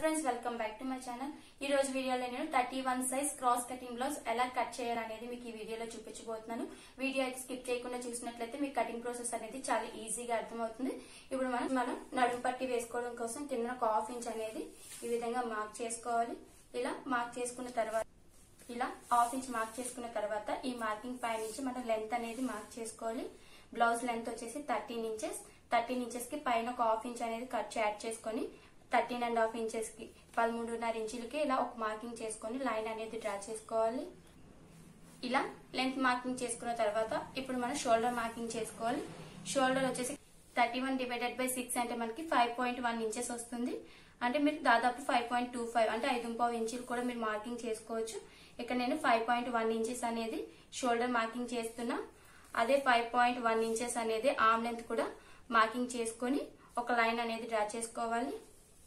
friends welcome back to my channel ఈ రోజు వీడియోలో నేను thirty one size cross cutting blouse ఎలా కట్ చేయాలనేది మీకు ఈ వీడియోలో చూపించబోతున్నాను వీడియో అయితే స్కిప్ చేయకుండా చూసినట్లయితే మీకు కటింగ్ ప్రాసెస్ అనేది చాలా ఈజీగా అర్థమవుతుంది ఇప్పుడు మనం మనం నడుము పట్టి వేసుకోవడం కోసం కింద ఒక హాఫ్ ఇంచ్ అనేది ఈ విధంగా మార్క్ చేసుకోవాలి ఇలా మార్క్ చేసుకున్న తర్వాత ఇలా హాఫ్ ఇంచ్ మార్క్ చేసుకున్న తర్వాత ఈ మార్కింగ్ పై నుంచి మనం లెంత్ అనేది మార్క్ చేసుకోవాలి బ్లౌజ్ లెంత్ వచ్చేసి థర్టీన్ ఇంచెస్ థర్టీన్ ఇంచెస్ కి పైన ఒక హాఫ్ ఇంచ్ అనేది ఖర్చు యాడ్ చేసుకొని థర్టీన్ అండ్ హాఫ్ ఇంచెస్ కి పదమూడున్నర ఇంచులకి ఇలా ఒక మార్కింగ్ చేసుకొని లైన్ అనేది డ్రా చేసుకోవాలి ఇలా లెంత్ మార్కింగ్ చేసుకున్న తర్వాత ఇప్పుడు మనం షోల్డర్ మార్కింగ్ చేసుకోవాలి షోల్డర్ వచ్చేసి thirty one divided by six అంటే మనకి ఫైవ్ పాయింట్ వన్ ఇంచెస్ వస్తుంది అంటే మీరు దాదాపు ఫైవ్ పాయింట్ టూ ఫైవ్ అంటే ఐదు పావు ఇంచులు కూడా మీరు మార్కింగ్ చేసుకోవచ్చు ఇక్కడ నేను ఫైవ్ పాయింట్ వన్ ఇంచెస్ అనేది షోల్డర్ మార్కింగ్ చేస్తున్నా అదే ఫైవ్ పాయింట్ వన్ ఇంచెస్ అనేది ఆమ్ లెంత్ కూడా మార్కింగ్ చేసుకొని ఒక లైన్ అనేది డ్రా చేసుకోవాలి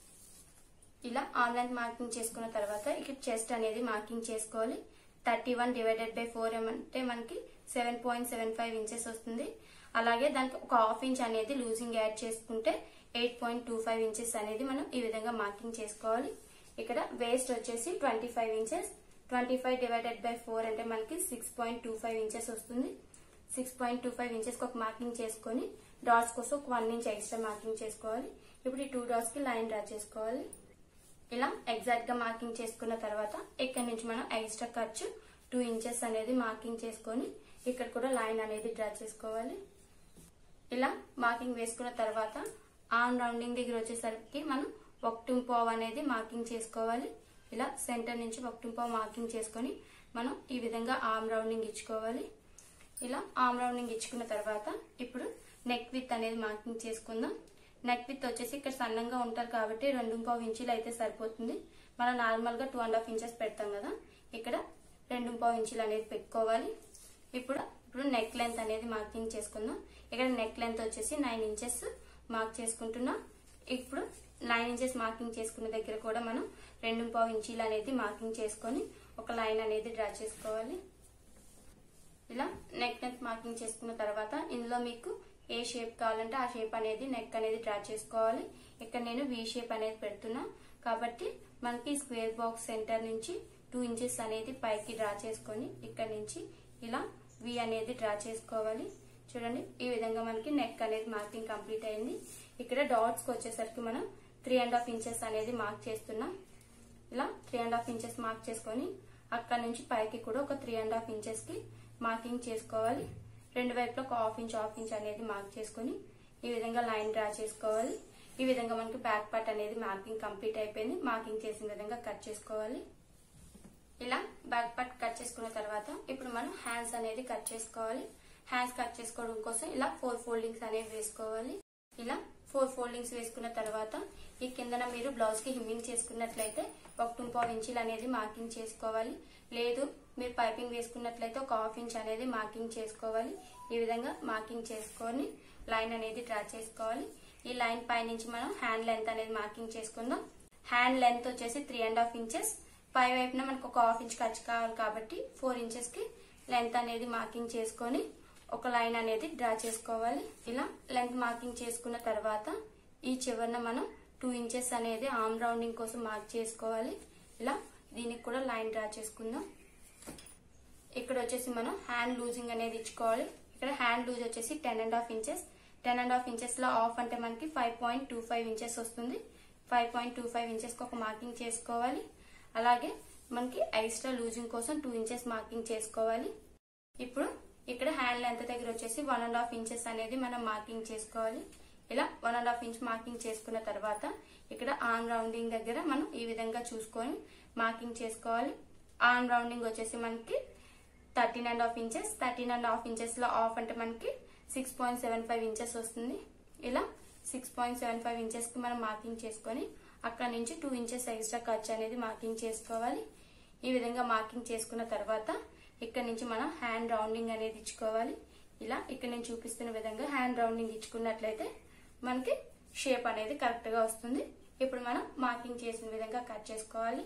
ఇలా ఆమ్ లెంత్ మార్కింగ్ చేసుకున్న తర్వాత ఇక్కడ చెస్ట్ అనేది మార్కింగ్ చేసుకోవాలి thirty one divided by four అంటే మనకి seven point seven five inches వస్తుంది అలాగే దానికి ఒక హాఫ్ ఇంచ్ అనేది లూజింగ్ యాడ్ చేసుకుంటే eight point two five inches అనేది మనం ఈ విధంగా మార్కింగ్ చేసుకోవాలి ఇక్కడ వేస్ట్ వచ్చేసి twenty five inches twenty five divided by four అంటే మనకి six point two five inches వస్తుంది six point two five inches ఒక మార్కింగ్ చేసుకొని డాట్స్ కోసం ఒక వన్ ఇంచ్ ఎక్స్ట్రా మార్కింగ్ చేసుకోవాలి ఇప్పుడు ఈ టూ డాట్స్ కి లైన్ డ్రా చేసుకోవాలి ఇలా ఎగ్జాక్ట్ గా మార్కింగ్ చేసుకున్న తర్వాత ఇక్కడ నుంచి మనం ఎక్స్ట్రా ఖర్చు టూ ఇంచెస్ అనేది మార్కింగ్ చేసుకొని ఇక్కడ కూడా లైన్ అనేది డ్రా చేసుకోవాలి ఇలా మార్కింగ్ వేసుకున్న తర్వాత ఆన్ రౌండింగ్ దగ్గర వచ్చేసరికి మనం ఒకటి పావు అనేది మార్కింగ్ చేసుకోవాలి ఇలా సెంటర్ నుంచి ఒకటి పావు మార్కింగ్ చేసుకొని మనం ఈ విధంగా ఆర్మ్ రౌండింగ్ ఇచ్చుకోవాలి ఇలా ఆర్మ్ రౌండింగ్ ఇచ్చుకున్న తర్వాత ఇప్పుడు నెక్ విత్ అనేది మార్కింగ్ చేసుకుందాం నెక్ విత్ వచ్చేసి ఇక్కడ సన్నంగా ఉంటారు కాబట్టి రెండు పావు ఇంచులు అయితే సరిపోతుంది మనం నార్మల్ గా టూ అండ్ హాఫ్ ఇంచెస్ పెడతాం కదా ఇక్కడ రెండు పావు ఇంచులు అనేది పెట్టుకోవాలి ఇప్పుడు ఇప్పుడు నెక్ లెంత్ అనేది మార్కింగ్ చేసుకుందాం ఇక్కడ నెక్ లెంత్ వచ్చేసి నైన్ ఇంచెస్ మార్క్ చేసుకుంటున్నా ఇప్పుడు నైన్ ఇంచెస్ మార్కింగ్ చేసుకున్న దగ్గర కూడా మనం రెండు పావు ఇంచీలు అనేది మార్కింగ్ చేసుకొని ఒక లైన్ అనేది డ్రా చేసుకోవాలి ఇలా నెక్ నెక్ మార్కింగ్ చేసుకున్న తర్వాత ఇందులో మీకు ఏ షేప్ కావాలంటే ఆ షేప్ అనేది నెక్ అనేది డ్రా చేసుకోవాలి ఇక్కడ నేను వి షేప్ అనేది పెడుతున్నా కాబట్టి మనకి స్క్వేర్ బాక్స్ సెంటర్ నుంచి టూ ఇంచెస్ అనేది పైకి డ్రా చేసుకొని ఇక్కడ నుంచి ఇలా వి అనేది డ్రా చేసుకోవాలి చూడండి ఈ విధంగా మనకి నెక్ అనేది మార్కింగ్ కంప్లీట్ అయింది ఇక్కడ డాట్స్ కి వచ్చేసరికి మనం త్రీ అండ్ హాఫ్ ఇంచెస్ అనేది మార్క్ చేస్తున్నాం ఇలా three and half inches mark చేసుకొని అక్కడ నుంచి పైకి కూడా ఒక త్రీ అండ్ హాఫ్ ఇంచెస్ కి మార్కింగ్ చేసుకోవాలి రెండు వైపులో ఒక హాఫ్ ఇంచ్ హాఫ్ ఇంచ్ అనేది మార్క్ చేసుకొని ఈ విధంగా లైన్ డ్రా చేసుకోవాలి ఈ విధంగా మనకి బ్యాక్ పార్ట్ అనేది మార్కింగ్ కంప్లీట్ అయిపోయింది మార్కింగ్ చేసిన విధంగా కట్ చేసుకోవాలి ఇలా బ్యాక్ పార్ట్ కట్ చేసుకున్న తర్వాత ఇప్పుడు మనం హ్యాండ్స్ అనేది కట్ చేసుకోవాలి హ్యాండ్స్ కట్ చేసుకోవడం కోసం ఇలా ఫోర్ ఫోల్డింగ్స్ అనేవి వేసుకోవాలి ఇలా ఫోర్ ఫోల్డింగ్స్ వేసుకున్న తర్వాత ఈ కిందన మీరు బ్లౌజ్ కి హిమ్మింగ్ చేసుకున్నట్లయితే ఒక పావు ఇంచులు అనేది మార్కింగ్ చేసుకోవాలి లేదు మీరు పైపింగ్ వేసుకున్నట్లయితే ఒక హాఫ్ ఇంచ్ అనేది మార్కింగ్ చేసుకోవాలి ఈ విధంగా మార్కింగ్ చేసుకొని లైన్ అనేది డ్రా చేసుకోవాలి ఈ లైన్ పై నుంచి మనం హ్యాండ్ లెంత్ అనేది మార్కింగ్ చేసుకుందాం హ్యాండ్ లెంత్ వచ్చేసి త్రీ అండ్ హాఫ్ ఇంచెస్ పై వైపున మనకు ఒక హాఫ్ ఇంచ్ ఖర్చు కావాలి కాబట్టి ఫోర్ ఇంచెస్ కి లెంత్ అనేది మార్కింగ్ చేసుకొని ఒక లైన్ అనేది డ్రా చేసుకోవాలి ఇలా లెంత్ మార్కింగ్ చేసుకున్న తర్వాత ఈ చివరన మనం టూ ఇంచెస్ అనేది ఆర్మ్ రౌండింగ్ కోసం మార్క్ చేసుకోవాలి ఇలా దీనికి కూడా లైన్ డ్రా చేసుకుందాం ఇక్కడ వచ్చేసి మనం హ్యాండ్ లూజింగ్ అనేది ఇచ్చుకోవాలి ఇక్కడ హ్యాండ్ లూజ్ వచ్చేసి ten and half inches ten and half inches లో ఆఫ్ అంటే మనకి five point two five inches వస్తుంది five point two five inches కి ఒక మార్కింగ్ చేసుకోవాలి అలాగే మనకి ఎక్స్ట్రా లూజింగ్ కోసం టూ ఇంచెస్ మార్కింగ్ చేసుకోవాలి ఇప్పుడు ఇక్కడ హ్యాండ్ లెంత్ దగ్గర వచ్చేసి వన్ అండ్ హాఫ్ ఇంచెస్ అనేది మనం మార్కింగ్ చేసుకోవాలి ఇలా one and half inch marking చేసుకున్న తర్వాత ఇక్కడ ఆన్ రౌండింగ్ దగ్గర మనం ఈ విధంగా చూసుకొని మార్కింగ్ చేసుకోవాలి ఆన్ రౌండింగ్ వచ్చేసి మనకి thirteen and half inches thirteen and half inches లో ఆఫ్ అంటే మనకి six point seven five inches వస్తుంది ఇలా six point seven five inches కి మనం మార్కింగ్ చేసుకొని అక్కడ నుంచి టూ ఇంచెస్ ఎక్స్ట్రా ఖర్చు అనేది మార్కింగ్ చేసుకోవాలి ఈ విధంగా మార్కింగ్ చేసుకున్న తర్వాత ఇక్కడ నుంచి మనం హ్యాండ్ రౌండింగ్ అనేది ఇచ్చుకోవాలి ఇలా ఇక్కడ నేను చూపిస్తున్న విధంగా హ్యాండ్ రౌండింగ్ ఇచ్చుకున్నట్లయితే మనకి షేప్ అనేది కరెక్ట్ గా వస్తుంది ఇప్పుడు మనం మార్కింగ్ చేసిన విధంగా కట్ చేసుకోవాలి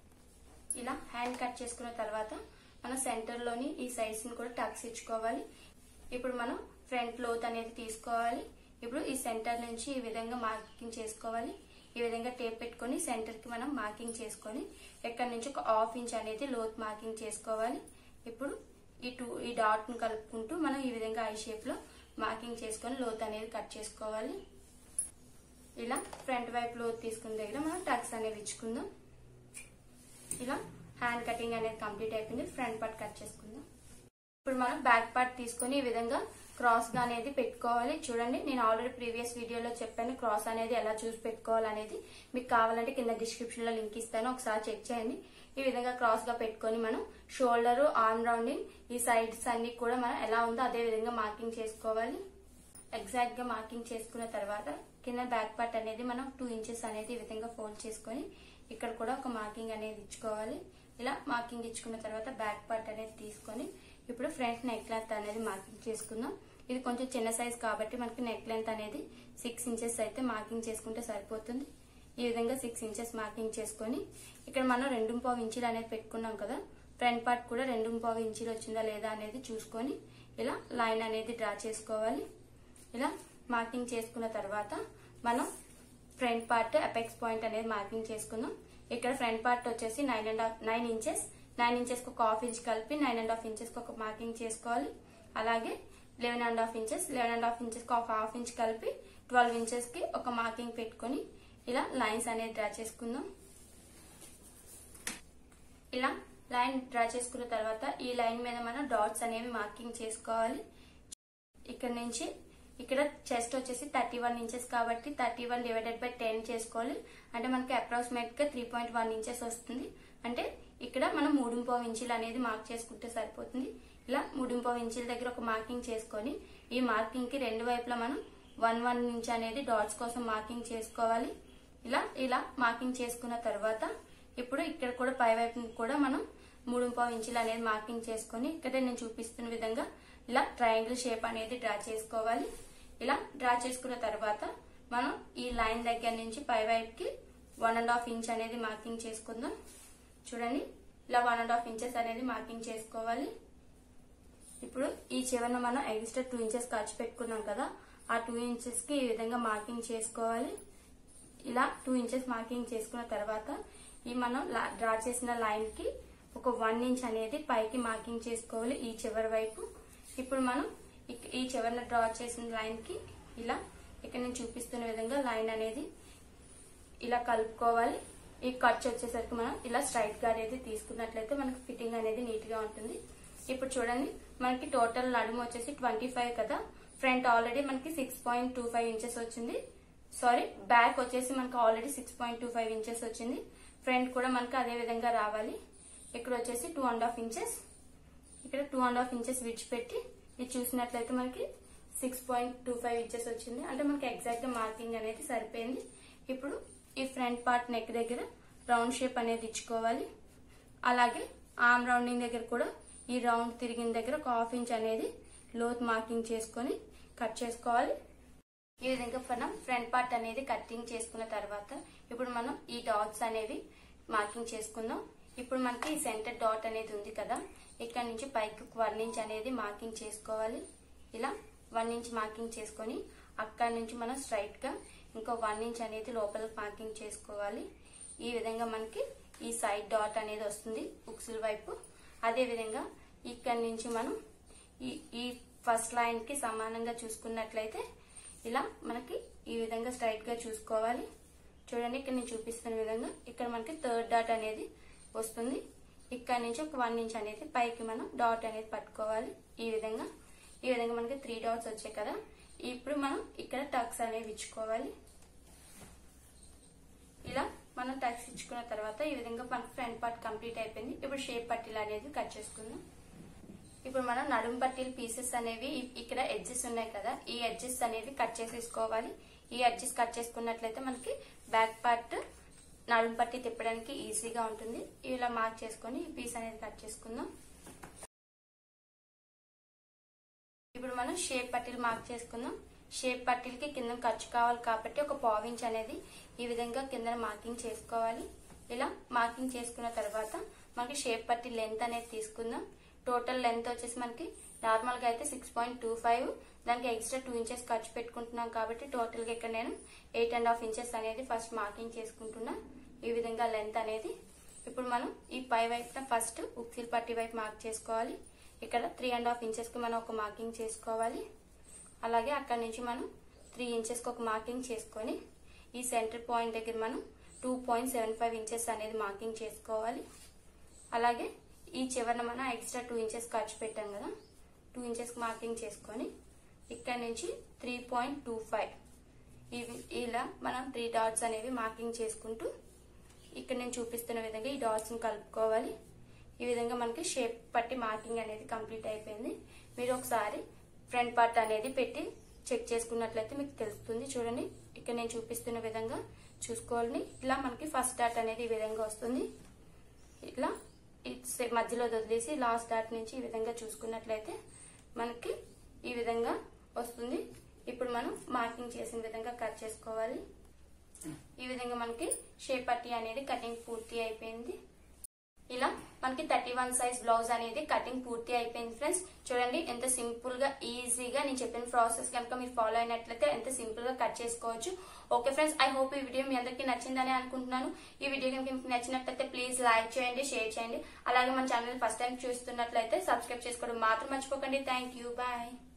ఇలా హ్యాండ్ కట్ చేసుకున్న తర్వాత మన సెంటర్ లోని ఈ సైజ్ ని కూడా టక్స్ ఇచ్చుకోవాలి ఇప్పుడు మనం ఫ్రంట్ లోత్ అనేది తీసుకోవాలి ఇప్పుడు ఈ సెంటర్ నుంచి ఈ విధంగా మార్కింగ్ చేసుకోవాలి ఈ విధంగా టేప్ పెట్టుకొని సెంటర్ కి మనం మార్కింగ్ చేసుకొని ఇక్కడ నుంచి ఒక హాఫ్ ఇంచ్ అనేది లోత్ మార్కింగ్ చేసుకోవాలి ఇప్పుడు ఈ టూ ఈ డాట్ ను కలుపుకుంటూ మనం ఈ విధంగా ఐ షేప్ లో మార్కింగ్ చేసుకొని లోత్ అనేది కట్ చేసుకోవాలి ఇలా ఫ్రంట్ వైపు లోత్ తీసుకున్న దగ్గర మనం టక్స్ అనేవి ఇచ్చుకుందాం ఇలా హ్యాండ్ కటింగ్ అనేది కంప్లీట్ అయిపోయింది ఫ్రంట్ పార్ట్ కట్ చేసుకుందాం ఇప్పుడు మనం బ్యాక్ పార్ట్ తీసుకొని ఈ విధంగా క్రాస్ గా అనేది పెట్టుకోవాలి చూడండి నేను ఆల్రెడీ ప్రీవియస్ వీడియోలో చెప్పాను క్రాస్ అనేది ఎలా చూసి పెట్టుకోవాలనేది మీకు కావాలంటే కింద డిస్క్రిప్షన్ లో లింక్ ఇస్తాను ఒకసారి చెక్ చేయండి ఈ విధంగా క్రాస్ గా పెట్టుకొని మనం షోల్డర్ ఆర్మ్ రౌండింగ్ ఈ సైడ్స్ అన్ని కూడా మనం ఎలా ఉందో అదే విధంగా మార్కింగ్ చేసుకోవాలి ఎగ్జాక్ట్ గా మార్కింగ్ చేసుకున్న తర్వాత కింద బ్యాక్ పార్ట్ అనేది మనం టూ ఇంచెస్ అనేది ఈ విధంగా ఫోల్డ్ చేసుకొని ఇక్కడ కూడా ఒక మార్కింగ్ అనేది ఇచ్చుకోవాలి ఇలా మార్కింగ్ ఇచ్చుకున్న తర్వాత బ్యాక్ పార్ట్ అనేది తీసుకొని ఇప్పుడు ఫ్రంట్ నెక్ లెంత్ అనేది మార్కింగ్ చేసుకుందాం ఇది కొంచెం చిన్న సైజ్ కాబట్టి మనకి నెక్ లెంత్ అనేది సిక్స్ ఇంచెస్ అయితే మార్కింగ్ చేసుకుంటే సరిపోతుంది ఈ విధంగా సిక్స్ ఇంచెస్ మార్కింగ్ చేసుకొని ఇక్కడ మనం రెండు పావు ఇంచులు అనేది పెట్టుకున్నాం కదా ఫ్రంట్ పార్ట్ కూడా రెండు పావు ఇంచులు వచ్చిందా లేదా అనేది చూసుకొని ఇలా లైన్ అనేది డ్రా చేసుకోవాలి ఇలా మార్కింగ్ చేసుకున్న తర్వాత మనం ఫ్రంట్ పార్ట్ అపెక్స్ పాయింట్ అనేది మార్కింగ్ చేసుకుందాం ఇక్కడ ఫ్రంట్ పార్ట్ వచ్చేసి nine and half nine inches nine inches ఒక హాఫ్ ఇంచ్ కలిపి నైన్ అండ్ హాఫ్ ఇంచెస్ ఒక మార్కింగ్ చేసుకోవాలి అలాగే eleven and half inches eleven and half inches ఒక హాఫ్ ఇంచ్ కలిపి ట్వెల్వ్ ఇంచెస్ కి ఒక మార్కింగ్ పెట్టుకొని ఇలా లైన్స్ అనేది డ్రా చేసుకుందాం ఇలా లైన్ డ్రా చేసుకున్న తర్వాత ఈ లైన్ మీద మనం డాట్స్ అనేవి మార్కింగ్ చేసుకోవాలి ఇక్కడ నుంచి ఇక్కడ చెస్ట్ వచ్చేసి థర్టీ వన్ ఇంచెస్ కాబట్టి thirty one divided by ten చేసుకోవాలి అంటే మనకి అప్రాక్సిమేట్ గా త్రీ పాయింట్ వన్ ఇంచెస్ వస్తుంది అంటే ఇక్కడ మనం మూడు పావు ఇంచులు అనేది మార్క్ చేసుకుంటే సరిపోతుంది ఇలా మూడు పావు ఇంచుల దగ్గర ఒక మార్కింగ్ చేసుకొని ఈ మార్కింగ్ కి రెండు వైపులా మనం వన్ వన్ ఇంచ్ అనేది డాట్స్ కోసం మార్కింగ్ చేసుకోవాలి ఇలా ఇలా మార్కింగ్ చేసుకున్న తర్వాత ఇప్పుడు ఇక్కడ కూడా పై వైపు కూడా మనం మూడు పావు ఇంచులు అనేది మార్కింగ్ చేసుకొని ఇక్కడ నేను చూపిస్తున్న విధంగా ఇలా ట్రయాంగిల్ షేప్ అనేది డ్రా చేసుకోవాలి ఇలా డ్రా చేసుకున్న తర్వాత మనం ఈ లైన్ దగ్గర నుంచి పై వైపుకి వన్ అండ్ హాఫ్ ఇంచ్ అనేది మార్కింగ్ చేసుకుందాం చూడండి ఇలా వన్ అండ్ హాఫ్ ఇంచెస్ అనేది మార్కింగ్ చేసుకోవాలి ఇప్పుడు ఈ చివరన మనం ఎక్స్ట్రా టూ ఇంచెస్ ఖర్చు పెట్టుకున్నాం కదా ఆ టూ ఇంచెస్ కి ఈ విధంగా మార్కింగ్ చేసుకోవాలి ఇలా టూ ఇంచెస్ మార్కింగ్ చేసుకున్న తర్వాత ఈ మనం డ్రా చేసిన లైన్ కి ఒక వన్ ఇంచ్ అనేది పైకి మార్కింగ్ చేసుకోవాలి ఈ చివరి వైపు ఇప్పుడు మనం ఇక్- ఈ చివరన డ్రా చేసిన లైన్ కి ఇలా ఇక్కడ నేను చూపిస్తున్న విధంగా లైన్ అనేది ఇలా కలుపుకోవాలి ఈ ఖర్చు వచ్చేసరికి మనం ఇలా స్ట్రైట్ గా అనేది తీసుకున్నట్లయితే మనకి ఫిట్టింగ్ అనేది నీట్ గా ఉంటుంది ఇప్పుడు చూడండి మనకి టోటల్ నడుము వచ్చేసి ట్వంటీ ఫైవ్ కదా ఫ్రంట్ ఆల్రెడీ మనకి six point two five inches వచ్చింది సారీ బ్యాక్ వచ్చేసి మనకి already six point two five inches వచ్చింది ఫ్రంట్ కూడా మనకి అదే విధంగా రావాలి ఇక్కడ వచ్చేసి టూ అండ్ హాఫ్ ఇంచెస్ ఇక్కడ టూ అండ్ హాఫ్ ఇంచెస్ విడిచిపెట్టి ఇది చూసినట్లయితే మనకి six point two five inches వచ్చింది అంటే మనకి ఎగ్జాక్ట్ గా మార్కింగ్ అనేది సరిపోయింది ఇప్పుడు ఈ ఫ్రంట్ పార్ట్ నెక్ దగ్గర రౌండ్ షేప్ అనేది ఇచ్చుకోవాలి అలాగే ఆర్మ్ రౌండింగ్ దగ్గర కూడా ఈ రౌండ్ తిరిగిన దగ్గర ఒక హాఫ్ ఇంచ్ అనేది లోత్ మార్కింగ్ చేసుకొని కట్ చేసుకోవాలి ఈ విధంగా మనం ఫ్రంట్ పార్ట్ అనేది కటింగ్ చేసుకున్న తర్వాత ఇప్పుడు మనం ఈ డాట్స్ అనేవి మార్కింగ్ చేసుకుందాం ఇప్పుడు మనకి ఈ సెంటర్ డాట్ అనేది ఉంది కదా ఇక్కడ నుంచి పైకి వన్ ఇంచ్ అనేది మార్కింగ్ చేసుకోవాలి ఇలా వన్ ఇంచ్ మార్కింగ్ చేసుకొని అక్కడ నుంచి మనం స్ట్రైట్ గా ఇంకో వన్ ఇంచ్ అనేది లోపలికి మార్కింగ్ చేసుకోవాలి ఈ విధంగా మనకి ఈ సైడ్ డాట్ అనేది వస్తుంది ఉక్సుల వైపు అదే విధంగా ఇక్కడ నుంచి మనం ఈ ఈ ఫస్ట్ లైన్ కి సమానంగా చూసుకున్నట్లయితే ఇలా మనకి ఈ విధంగా స్ట్రైట్ గా చూసుకోవాలి చూడండి ఇక్కడ నేను చూపిస్తున్న విధంగా ఇక్కడ మనకి థర్డ్ డాట్ అనేది వస్తుంది ఇక్కడ నుంచి ఒక వన్ ఇంచ్ అనేది పైకి మనం డాట్ అనేది పట్టుకోవాలి ఈ విధంగా ఈ విధంగా మనకి త్రీ డాట్స్ వచ్చాయి కదా ఇప్పుడు మనం ఇక్కడ టక్స్ అనేవి ఇచ్చుకోవాలి ఇలా మనం టక్స్ ఇచ్చుకున్న తర్వాత ఈ విధంగా మనకి ఫ్రంట్ పార్ట్ కంప్లీట్ అయిపోయింది ఇప్పుడు షేప్ పట్టీలు అనేది కట్ చేసుకుందాం ఇప్పుడు మనం నడుము పట్టీల పీసెస్ అనేవి ఇ- ఇక్కడ ఎడ్జెస్ ఉన్నాయి కదా ఈ ఎడ్జెస్ అనేవి కట్ చేసేసుకోవాలి ఈ ఎడ్జెస్ కట్ చేసుకున్నట్లయితే మనకి బ్యాక్ పార్ట్ నడుము పట్టి తిప్పడానికి ఈజీగా ఉంటుంది ఇలా మార్క్ చేసుకొని ఈ పీస్ అనేది కట్ చేసుకుందాం ఇప్పుడు మనం షేప్ పట్టీలు మార్క్ చేసుకుందాం షేప్ పట్టీలకి కింద ఖర్చు కావాలి కాబట్టి ఒక పావు ఇంచ్ అనేది ఈ విధంగా కింద మార్కింగ్ చేసుకోవాలి ఇలా మార్కింగ్ చేసుకున్న తర్వాత మనకి షేప్ పట్టీ లెంత్ అనేది తీసుకుందాం టోటల్ లెంత్ వచ్చేసి మనకి నార్మల్ గా అయితే సిక్స్ పాయింట్ టూ ఫైవ్ దానికి ఎక్స్ట్రా టూ ఇంచెస్ ఖర్చు పెట్టుకుంటున్నాం కాబట్టి టోటల్ గా ఇక్కడ నేను ఎయిట్ అండ్ హాఫ్ ఇంచెస్ అనేది ఫస్ట్ మార్కింగ్ చేసుకుంటున్నా ఈ విధంగా లెంత్ అనేది ఇప్పుడు మనం ఈ పై వైపున ఫస్ట్ ఉక్సిల్ పట్టి వైపు మార్క్ చేసుకోవాలి ఇక్కడ త్రీ అండ్ హాఫ్ ఇంచెస్ కి మనం ఒక మార్కింగ్ చేసుకోవాలి అలాగే అక్కడ నుంచి మనం త్రీ ఇంచెస్ కి ఒక మార్కింగ్ చేసుకొని ఈ సెంటర్ పాయింట్ దగ్గర మనం two point seven five inches అనేది మార్కింగ్ చేసుకోవాలి అలాగే ఈ చివరన మనం ఎక్స్ట్రా టూ ఇంచెస్ ఖర్చు పెట్టాం కదా టూ ఇంచెస్ మార్కింగ్ చేసుకొని ఇక్కడ నుంచి త్రీ పాయింట్ టూ ఫైవ్ ఇవి ఇలా మనం త్రీ డాట్స్ అనేవి మార్కింగ్ చేసుకుంటూ ఇక్కడ నేను చూపిస్తున్న విధంగా ఈ డాట్స్ కలుపుకోవాలి ఈ విధంగా మనకి షేప్ పట్టి మార్కింగ్ అనేది కంప్లీట్ అయిపోయింది మీరు ఒకసారి ఫ్రంట్ పార్ట్ అనేది పెట్టి చెక్ చేసుకున్నట్లయితే మీకు తెలుస్తుంది చూడండి ఇక్కడ నేను చూపిస్తున్న విధంగా చూసుకోవాలని ఇలా మనకి ఫస్ట్ డాట్ అనేది ఈ విధంగా వస్తుంది ఇట్లా ఇట్స్ మధ్యలో వదిలేసి లాస్ట్ డాట్ నుంచి ఈ విధంగా చూసుకున్నట్లయితే మనకి ఈ విధంగా వస్తుంది ఇప్పుడు మనం మార్కింగ్ చేసిన విధంగా కట్ చేసుకోవాలి ఈ విధంగా మనకి షేప్ పట్టి అనేది కటింగ్ పూర్తి అయిపోయింది ఇలా మనకి థర్టీ వన్ సైజ్ బ్లౌజ్ అనేది కటింగ్ పూర్తి అయిపోయింది ఫ్రెండ్స్ చూడండి ఎంత సింపుల్ గా ఈజీగా నేను చెప్పిన ప్రాసెస్ కనుక మీరు ఫాలో అయినట్లయితే ఎంత సింపుల్ గా కట్ చేసుకోవచ్చు ఓకే ఫ్రెండ్స్ ఐ హోప్ ఈ వీడియో మీ అందరికీ నచ్చిందని అనుకుంటున్నాను ఈ వీడియో కనుక మీకు నచ్చినట్లయితే ప్లీజ్ లైక్ చేయండి షేర్ చేయండి అలాగే మన ఛానల్ ఫస్ట్ టైం చూస్తున్నట్లయితే సబ్స్క్రైబ్ చేసుకోవడం మాత్రం మర్చిపోకండి థ్యాంక్ యూ బాయ్